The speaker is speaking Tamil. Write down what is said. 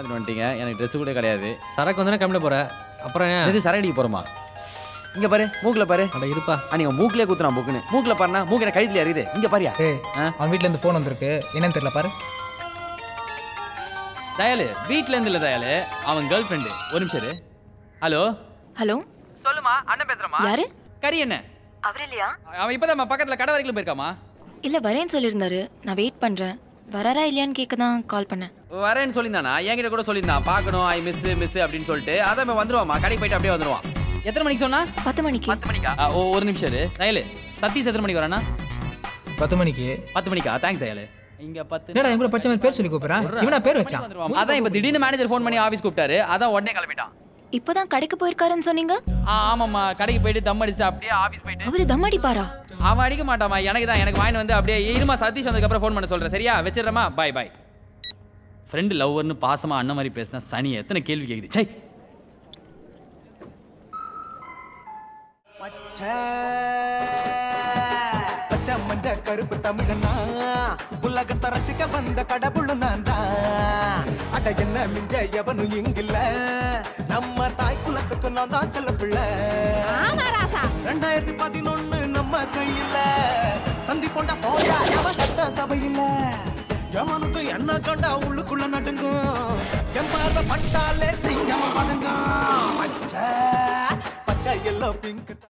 ஏமாத்திட்டு வந்துட்டீங்க எனக்கு ட்ரெஸ் கூட கிடையாது சரக்கு வந்தோடனே கிளம்பிட போற அப்புறம் ஏன் இது சரடிக்கு போறோமா இங்க பாரு மூக்குல பாரு அட இருப்பா ஆ, நீங்க மூக்குலயே குத்துறான் புக்குன்னு மூக்குல பாருனா மூக்கு என்ன கழுத்துல இருக்குது இங்க பாரியா ஏய் ஆ? அவன் வீட்ல இருந்து ஃபோன் வந்திருக்கு என்னன்னு தெரியல பாரு தயாலு வீட்ல இருந்து இல்ல தயாலு அவன் கேர்ள் ஃப்ரெண்டு ஒரு நிமிஷம் இரு ஹலோ ஹலோ சொல்லுமா அண்ணன் பேசுறமா யாரு கரி என்ன அவர் இல்லையா அவன் இப்பதான் பக்கத்துல கடை வரைக்கும் போயிருக்காமா இல்ல வரேன்னு சொல்லியிருந்தாரு நான் வெயிட் பண்றேன் வராரா இல்லையான்னு கேட்க தான் கால் பண்ணேன் வரேன்னு சொல்லியிருந்தானா என்கிட்ட கூட சொல்லியிருந்தான் பார்க்கணும் ஐ மிஸ் மிஸ் அப்படின்னு சொல்லிட்டு அதான் இவன் வந்துருவாமா கடைக்கு போயிட்டு அப்படியே வந்துருவான் எத்தனை மணிக்கு சொன்னா பத்து மணிக்கு பத்து மணிக்கா ஆ, ஓ ஒரு நிமிஷம் இரு தயலு சதீஷ் எத்தனை மணிக்கு வரானா பத்து மணிக்கு பத்து மணிக்கா தேங்க்ஸ் தயலு இங்க பத்து என்னடா என் கூட படிச்ச மாதிரி பேர் சொல்லி கூப்பிடுறேன் இவனா பேர் வச்சான் வந்துருவான். அதான் இப்ப திடீர்னு மேனேஜர் ஃபோன் பண்ணி ஆபீஸ் கூப்பிட்டாரு அதான் உடனே கிளம்பிட்டான் இப்போதான் கடைக்கு போயிருக்காருன்னு சொன்னீங்க ஆ, ஆமாம்மா கடைக்கு போயிட்டு தம் அடிச்சுட்டு அப்படியே ஆபீஸ் போயிட்டு அவரு தம் அடிப்பாரா அவன் அடிக்க மாட்டாமா எனக்கு தான் எனக்கு வாங்கி வந்து அப்படியே இருமா சதீஷ் வந்ததுக்கு அப்புறம் ஃபோன் பண்ண சொல்றேன் சரியா வச்சிடுறமா பாய் பாய் ஃப்ரெண்டு லவ்வர்னு பாசமா அண்ணன் மாதிரி பேசினா சனி எத்தனை கேள்வி கேக்குது சை பச்சை பச்சை மஞ்ச கருப்பு தமிழனா உலகத்தை ரசிக்க வந்த கடவுள் நான் தான் அட என்ன மிஞ்ச எவனும் இங்கில்ல நம்ம தாய் குலத்துக்கு நான் தான் செல்ல பிள்ளை ரெண்டாயிரத்தி பதினொன்னு நம்ம கையில சந்தி போண்டா போயா எவன் சட்ட சபையில எவனுக்கு என்ன கண்டா உள்ளுக்குள்ள நடுங்கும் என் பார்வை பட்டாலே சிங்கம் பதுங்கும் பச்சை பச்சை எல்லோ பிங்க்